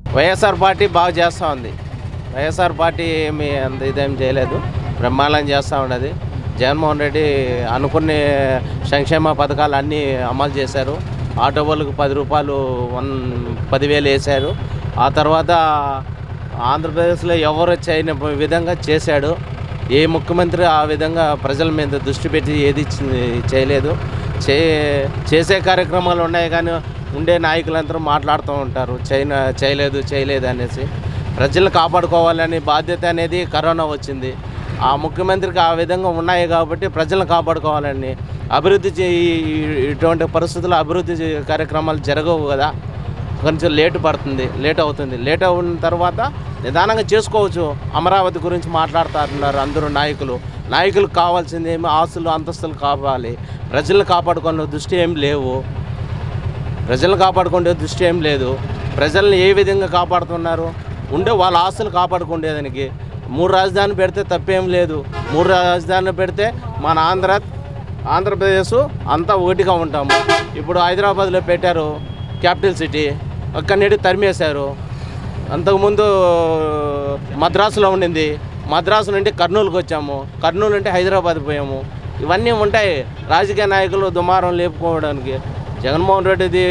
YSR party బాగా చేస్తూ ఉంది వైఎస్ఆర్ పార్టీ ఏమి అంత ఇదేం చేయలేదు బ్రహ్మాండం చేస్తూ ఉన్నది జగన్మోహన్ రెడ్డి అనుకునే సంక్షేమ పథకాలు అన్నీ అమలు చేశారు ఆటో వాళ్ళకు పది రూపాయలు వన్ పదివేలు వేశారు ఆ తర్వాత ఆంధ్రప్రదేశ్లో ఎవరు చేయని విధంగా చేశాడు ఏ ముఖ్యమంత్రి ఆ విధంగా ప్రజల మీద దృష్టి పెట్టి ఏది చే- చేయలేదు చే చేసే కార్యక్రమాలు ఉన్నాయి కానీ ఉండే నాయకులందరూ మాట్లాడుతూ ఉంటారు చైనా చేయలేదు చేయలేదు అనేసి ప్రజలు కాపాడుకోవాలని బాధ్యత అనేది కరోనా వచ్చింది ఆ ముఖ్యమంత్రికి ఆ విధంగా ఉన్నాయి కాబట్టి ప్రజలను కాపాడుకోవాలని అభివృద్ధి చే ఈ- ఇటువంటి పరిస్థితుల్లో అభివృద్ధి చే- కార్యక్రమాలు జరగవు కదా కొంచెం లేట్ పడుతుంది లేట్ అవుతుంది లేట్ అయిన తర్వాత నిదానంగా చేసుకోవచ్చు అమరావతి గురించి మాట్లాడుతున్నారు అందరూ నాయకులు నాయకులకు కావాల్సింది ఏమి ఆస్తులు అంతస్తులు కావాలి ప్రజలను కాపాడుకునే దృష్టి ఏం లేవు ప్రజలను కాపాడుకునే దృష్టి ఏం లేదు ప్రజల్ని ఏ విధంగా కాపాడుతున్నారు ఉండే వాళ్ళ ఆస్తులు కాపాడుకునేదానికి మూడు రాజధానులు పెడితే తప్పేం లేదు మూడు రాజధానులు పెడితే మన ఆంధ్ర ఆంధ్రప్రదేశ్ అంతా ఒకటిగా ఉంటాము ఇప్పుడు హైదరాబాద్లో పెట్టారు క్యాపిటల్ సిటీ అక్కడి నుండి తరిమేశారు అంతకుముందు మద్రాసులో ఉండింది మద్రాసు నుండి కర్నూలుకి వచ్చాము కర్నూలు నుండి హైదరాబాద్ పోయాము ఇవన్నీ ఉంటాయి రాజకీయ నాయకులు దుమారం లేపుకోవడానికి జగన్మోహన్ రెడ్డిది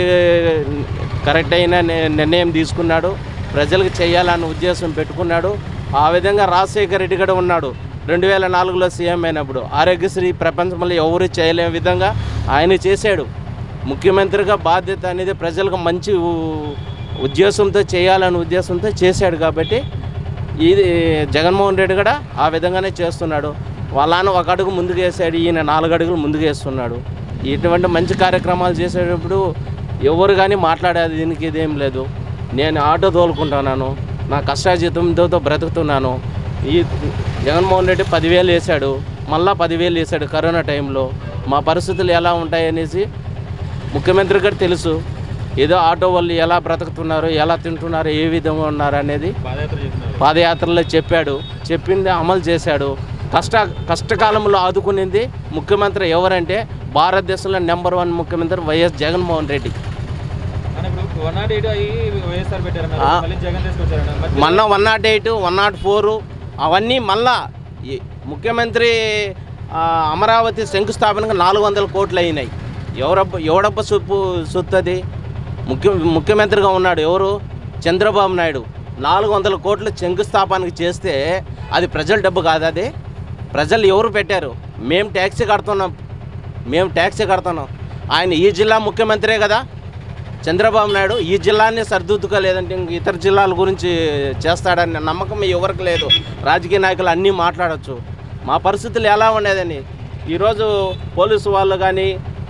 కరెక్ట్ అయిన ని- నిర్ణయం తీసుకున్నాడు ప్రజలకు చేయాలన్న ఉద్దేశం పెట్టుకున్నాడు ఆ విధంగా రాజశేఖర రెడ్డి కూడా ఉన్నాడు రెండు వేల నాలుగులో సీఎం అయినప్పుడు ఆరోగ్యశ్రీ ప్రపంచంలో ఎవరు చేయలేని విధంగా ఆయన చేశాడు ముఖ్యమంత్రిగా బాధ్యత అనేది ప్రజలకు మంచి ఉ- ఉద్దేశంతో చేయాలనే ఉద్దేశంతో చేశాడు కాబట్టి ఇది జగన్మోహన్ రెడ్డి కూడా ఆ విధంగానే చేస్తున్నాడు వాళ్ళ నాన్న ఒక అడుగు ముందుకు వేసాడు ఈయన నాలుగు అడుగులు ముందుకు వేస్తున్నాడు ఇటువంటి మంచి కార్యక్రమాలు చేసేటప్పుడు ఎవరు కానీ మాట్లాడేది దీనికి ఇదేం లేదు నేను ఆటో తోలుకుంటున్నాను నా కష్టాజీతంతో బ్రతుకుతున్నాను ఈ జగన్మోహన్ రెడ్డి పదివేలు వేశాడు మళ్ళా పదివేలు వేశాడు కరోనా టైంలో మా పరిస్థితులు ఎలా ఉంటాయనేసి ముఖ్యమంత్రి గారు తెలుసు ఏదో ఆటో వాళ్ళు ఎలా బ్రతుకుతున్నారు ఎలా తింటున్నారు ఏ విధంగా ఉన్నారు అనేది పాదయాత్రలో చెప్పాడు చెప్పింది అమలు చేశాడు కష్ట కష్టకాలంలో ఆదుకునింది ముఖ్యమంత్రి ఎవరంటే భారతదేశంలో నెంబర్ వన్ ముఖ్యమంత్రి వైఎస్ జగన్మోహన్ రెడ్డి కానీ ఇప్పుడు వన్ నాట్ ఎయిట్ అయ్యి వైఎస్ఆర్ పెట్టారన్నారు ఆ. మళ్ళీ జగన్ తీసుకొచ్చారన్నారు మధ్య- మొన్న one nought eight one nought four అవన్నీ మళ్ళా ఈ ముఖ్యమంత్రి ఆ, అమరావతి శంకుస్థాపనకు నాలుగు వందల కోట్లు అయినాయి ఎవరబ్బ ఎవడబ్బ సొప్పు సొత్తది ముఖ్య ముఖ్యమంత్రిగా ఉన్నాడు ఎవరు చంద్రబాబు నాయుడు నాలుగు వందల కోట్లు శంకుస్థాపనకి చేస్తే అది ప్రజల డబ్బు కాదు అది ప్రజలు ఎవరు పెట్టారు మేము ట్యాక్సీ కడుతున్నాం మేము ట్యాక్సీ కడుతున్నాం ఆయన ఈ జిల్లా ముఖ్యమంత్రే కదా చంద్రబాబు నాయుడు ఈ జిల్లాని సరిదిద్దుకోలేదంటే ఇంక ఇతర జిల్లాల గురించి చేస్తాడని నమ్మకం ఎవరికి లేదు రాజకీయ నాయకులు అన్నీ మాట్లాడవచ్చు మా పరిస్థితులు ఎలా ఉండేదని ఈరోజు పోలీసు వాళ్ళు కానీ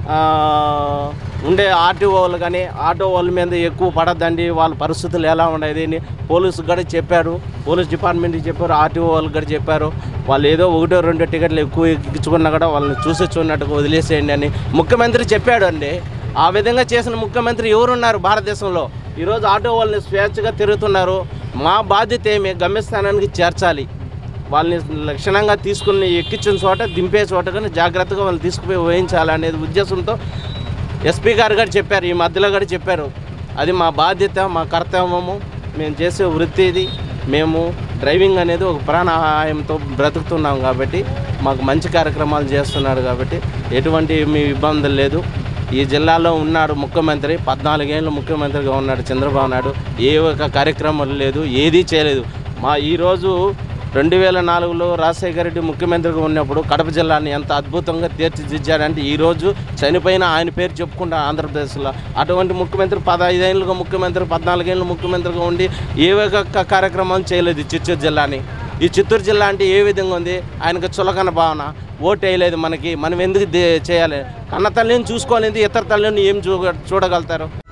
ఉండే ఆర్టీఓ వాళ్ళు కానీ ఆటో వాళ్ళ మీద ఎక్కువ పడద్దండి వాళ్ళ పరిస్థితులు ఎలా ఉండేది అని పోలీసు కూడా చెప్పారు పోలీస్ డిపార్ట్మెంట్కి చెప్పారు ఆర్టీఓ వాళ్ళకి కూడా చెప్పారు వాళ్ళు ఏదో ఒకటో రెండో టికెట్లు ఎక్కువ ఎక్కించుకున్నా కూడా వాళ్ళని చూసి చూడనట్టుగా వదిలేసేయండి అని ముఖ్యమంత్రి చెప్పాడు అండి ఆ విధంగా చేసిన ముఖ్యమంత్రి ఎవరున్నారు భారతదేశంలో ఈరోజు ఆటో వాళ్ళని స్వేచ్ఛగా తిరుగుతున్నారు మా బాధ్యత ఏమి గమ్యస్థానానికి చేర్చాలి వాళ్ళని లక్షణంగా తీసుకుని ఎక్కించిన చోట దింపే చోట కానీ జాగ్రత్తగా వాళ్ళు తీసుకుపోయి వహించాలనేది ఉద్దేశంతో ఎస్పీ గారు కూడా చెప్పారు ఈ మధ్యలో కూడా చెప్పారు అది మా బాధ్యత మా కర్తవ్యము మేము చేసే వృత్తి ఇది మేము డ్రైవింగ్ అనేది ఒక ప్రాణాయంతో బ్రతుకుతున్నాం కాబట్టి మాకు మంచి కార్యక్రమాలు చేస్తున్నాడు కాబట్టి ఎటువంటి మీ ఇబ్బందులు లేదు ఈ జిల్లాలో ఉన్నాడు ముఖ్యమంత్రి పద్నాలుగేళ్ళు ముఖ్యమంత్రిగా ఉన్నాడు చంద్రబాబు నాయుడు ఏ ఒక్క కార్యక్రమం లేదు ఏదీ చేయలేదు మా ఈరోజు రెండు వేల నాలుగులో రాజశేఖర రెడ్డి ముఖ్యమంత్రిగా ఉన్నప్పుడు కడప జిల్లాని ఎంత అద్భుతంగా తీర్చిదిద్దాడంటే ఈరోజు చనిపోయిన ఆయన పేరు చెప్పుకుంటా ఆంధ్రప్రదేశ్లో అటువంటి ముఖ్యమంత్రి పదహైదేళ్ళుగా ముఖ్యమంత్రి పద్నాలుగేళ్ళు ముఖ్యమంత్రిగా ఉండి ఏ ఒక్క కార్యక్రమం చేయలేదు ఈ చిత్తూరు జిల్లాని ఈ చిత్తూరు జిల్లా అంటే ఏ విధంగా ఉంది ఆయనకు చులకన భావన ఓటు వేయలేదు మనకి మనం ఎందుకు దే- చేయాలి కన్న తల్లిని చూసుకోలేదు ఇతర తల్లిని ఏం చూ చూడగలుగుతారు